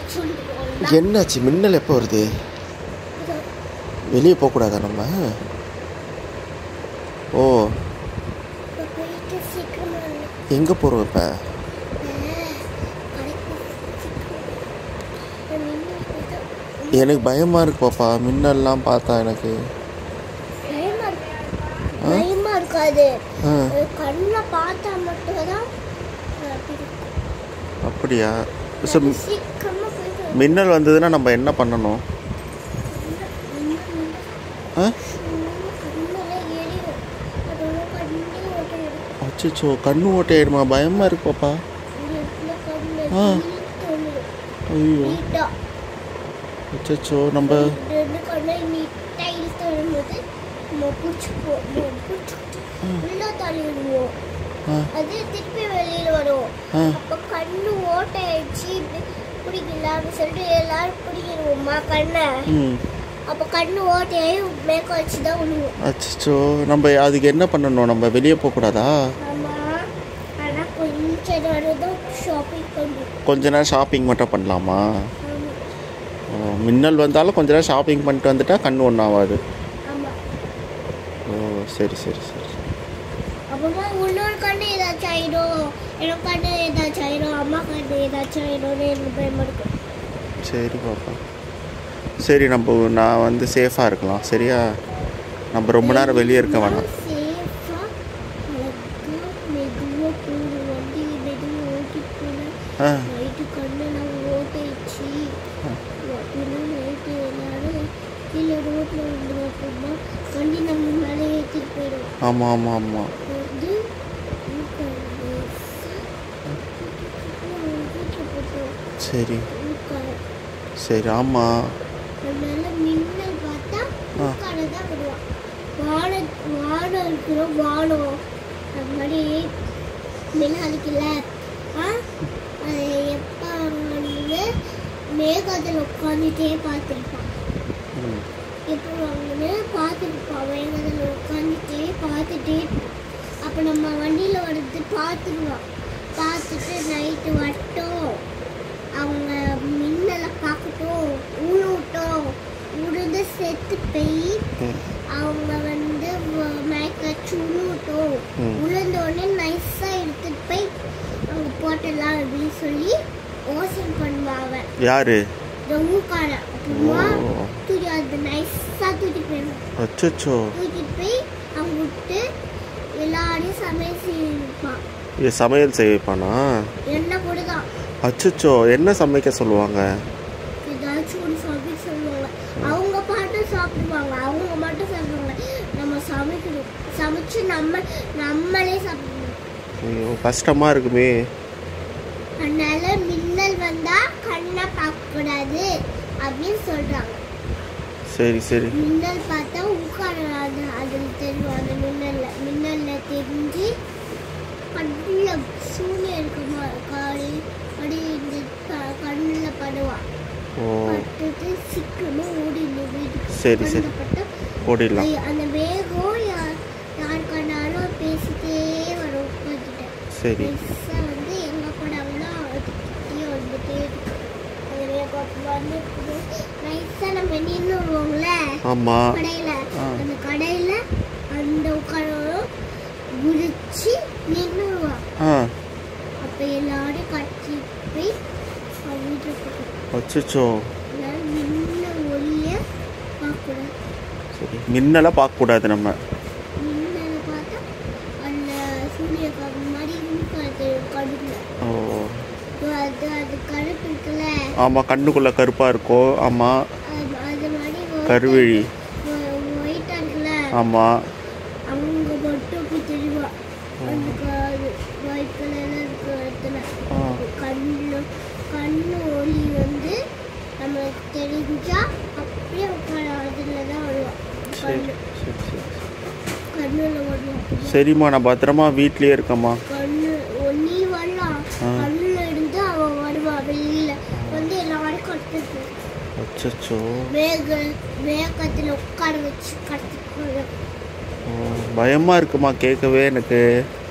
சொல்லிட்டு போகலாம் என்னாச்சு மின்னல் எப்போ வருது வெளியே போகக்கூடாதா நம்ம ஓ இப்போ போயிட்டு சீக்கிரமா வரணும். எங்கே போகிறோம் இப்போ கடைக்கு சீக்கிரம் நான் நின்னு போயிட்டா- எனக்கு பயமாக இருக்கு பாப்பா மின்னல்லாம் பார்த்தா எனக்கு பயமா இருக்கு பயமா இருக்காது ஆ கண்ணில் பார்த்தா மட்டும்தான் அப்படி இருக்கும். அப்படியா ஸோ சீக்கிரமா போயிட்டு மின்னல் வந்ததுன்னா நம்ம என்ன பண்ணணும் ஆ கண்ணில் எரியும் அதோட கண்ணே ஓட்டம் அச்சோ கண்ணு ஓட்டையாயிடுமா பயமாக இருக்கு பாப்பா ஆ. ஐயோ நீட்டா அச்சோ நம்ம ரெண்டு கண்ணை நீட்டா இழுத்து வரும்போது நம்ம பிடிச்சிப்போம் பிடிச்சிக்கிட்டு உள்ள தள்ளிடுவோம் ஆ அது திருப்பி வெளியில வரும் ஆ அப்போ கண்ணு ஓட்டை ஆயிடுச்சு பிடிக்கல அப்படின்னு சொல்லிட்டு எல்லாரும் பிடிக்கிடுவோம்மா கண்ணை ம் அப்போ கண்ணு ஓட்டையாகி மேக்க வச்சு தான் விழுவோம் அச்சோ நம்ம அதுக்கு என்ன பண்ணணும் நம்ம வெளியே போகக்கூடாதா ஆமாம் ஆனால் கொஞ்ச நேரம் தான் ஷாப்பிங் பண்ணுவோம் கொஞ்ச நேரம் ஷாப்பிங் மட்டும் பண்ணலாமா ஆமாம் ஓ, மின்னல் வந்தாலும் கொஞ்ச நேரம் ஷாப்பிங் பண்ணிட்டு வந்துட்டா கண்ணு ஒன்றும் ஆகாது ஆமாம் ஓ சரி சரி சரி அப்புறமா இன்னொரு கண்ணு ஏதாச்சும் ஆயிடும் எனக்கு கண்ணு ஏதாச்சும் ஆயிடும் அம்மா கண்ணு ஏதாச்சும் ஆயிடும்னு எனக்கு பயமா இருக்கும் சரி பாப்பா சரி நம்ம நான் வந்து சேஃபாக இருக்கலாம் சரியா நம்ம ரொம்ப நேரம் வெளியே இருக்க வேணாம் சேஃபா அழகா மெதுவா போகணும் வண்டி மெதுவா ஓட்டிட்டு போனேன் ஆ நைட்டு கண்ணை நான் ஓட்டிச்சு இன்னும் நைட்டு எல்லாரும் கீழே ரோட்டில் வந்து வைப்போமா வண்டி நம்ம மேலே ஏற்றிட்டு போயிடும் ஆமாம் ஆமாம் ஆமாம் வந்து ஊக்க வீட்டில் போட்டோம் சரி ஊக்க சரி ஆமாம் அதனால மின்னல் பார்த்தா ஆ. ஊக்கால தான் விடுவான் வானம் வானம் இருக்கிறோம் வானம் அது மாதிரி மின்னாலிக்கல ஆ அது எப்போ வந்து மேகத்தில் உட்காந்துட்டே பார்த்துருப்பான் ம் எப்போ வந்து பார்த்துருப்பான் மேகத்தில் உட்காந்துட்டே பார்த்துட்டே இருப்பான் அப்போ நம்ம வண்டியில் வரது பார்த்துருவான் பார்த்துட்டு நைட்டு வரட்டும் அவங்க மின்னலை பார்க்கட்டும் ஊழட்டும் உழுந்து செத்து போய் ம் அவங்க வந்து மயக்காச்சு உழுவட்டும் ம். உளுந்த உடனே நைஸாக எடுத்துட்டு போய் அவங்க போட்டலாம் அப்படின்னு சொல்லி ஓசன் பண்ணுவாங்க யாரு இந்த ஊக்கார அப்புறமா ஓ. தூக்கி அது நைஸாக தூக்கிட்டு போயிடும் அச்சோ தூக்கிட்டு போய் அவங்க விட்டு எல்லாரையும் சமையல் செய்யிருப்பான் இது சமையல் செய்ய வைப்பானா எண்ணெய் கூட தான் அச்சோ என்ன சமைக்க சொல்லுவாங்க ஏதாச்சும் ஒரு சமைக்க சொல்லுவாங்க அவங்க பாட்டு சாப்பிடுவாங்க அவங்க மட்டும் சாப்பிடுவாங்க நம்ம சமைக்கணும் சமைச்சு நம்ம நம்மளே சாப்பிடணும் ஐயோ கஷ்டமாக இருக்குமே அதனால மின்னல் வந்தா கண்ணை பார்க்கக்கூடாது அப்படின்னு சொல்றாங்க சரி சரி மின்னல் பார்த்தா உட்காராது அதில் தெரியும் அந்த மின்னல்ல மின்னல்ல தெரிஞ்சு கண்ணில் சூனியம் இருக்குமா காடி அப்படி இந்த க- கண்ணுல படுவான் ஓ பட்டுட்டு சீக்கிரமா ஓடிடணும் வீட்டுக்கு சரி, சரி. கண்ணுல பட்டா ஓடிடலாம் ஐயோ, அந்த வேகம் யார் யார் கண்டாலும் பேசிட்டே வரும் உட்காந்துட்டு சரி பெருசா வந்து எங்க போனாங்கன்னா அதுக்கிட்டே வந்துட்டே இருக்கு அது வேகம் வந்து நைஸா நம்ம நின்று வருவோம்ல ஆமாம் கடையில ஆ. அந்த கடையில அந்த உட்காரோம் குதிச்சு நின்றுவான் ஆ அப்ப எல்லாரும் கட்டி போய் அவன் வீட்டுல போட்டு அச்சோ அதனால மின்ன ஒளிய பார்க்கக்கூடாது சரி மின்னலாம் பார்க்கக்கூடாது நம்ம மின்னலை பார்த்தா அந்த சூரிய கரு மாதிரி மூக்காது கடுக்குல ஓ அது அது கருப்பு இருக்குல்ல ஆமாம் கண்ணுக்குள்ளே கருப்பாக இருக்கும் ஆமாம் அது அது மாதிரி கருவிழி ஒயிட்டா இருக்குல்ல ஆமாம் அவங்க மட்டும் அப்படி தெரியுவா அந்த ஒயிட் கலர்ல இருக்கிற இடத்துல ஆ கண்ணு கண்ணு ஒளி வந்து நம்மளுக்கு தெரிஞ்சா அப்படியே உட்கார அதுல தான் வருவான் சரி கண்ணு சரி சரி கண்ணுல வருவான் சரிம்மா நான் பத்திரமா வீட்லயே இருக்கேம்மா கண்ணு நீ வரலாம் ஆ. கண்ணுல இருந்து அவன் வருவான் வெளியில வந்து எல்லாரும் கட்டுறது அச்சோ வேக வேகத்துல உட்கார வச்சு கட்டுறது பயமாக இருக்குமா கேட்கவே எனக்கு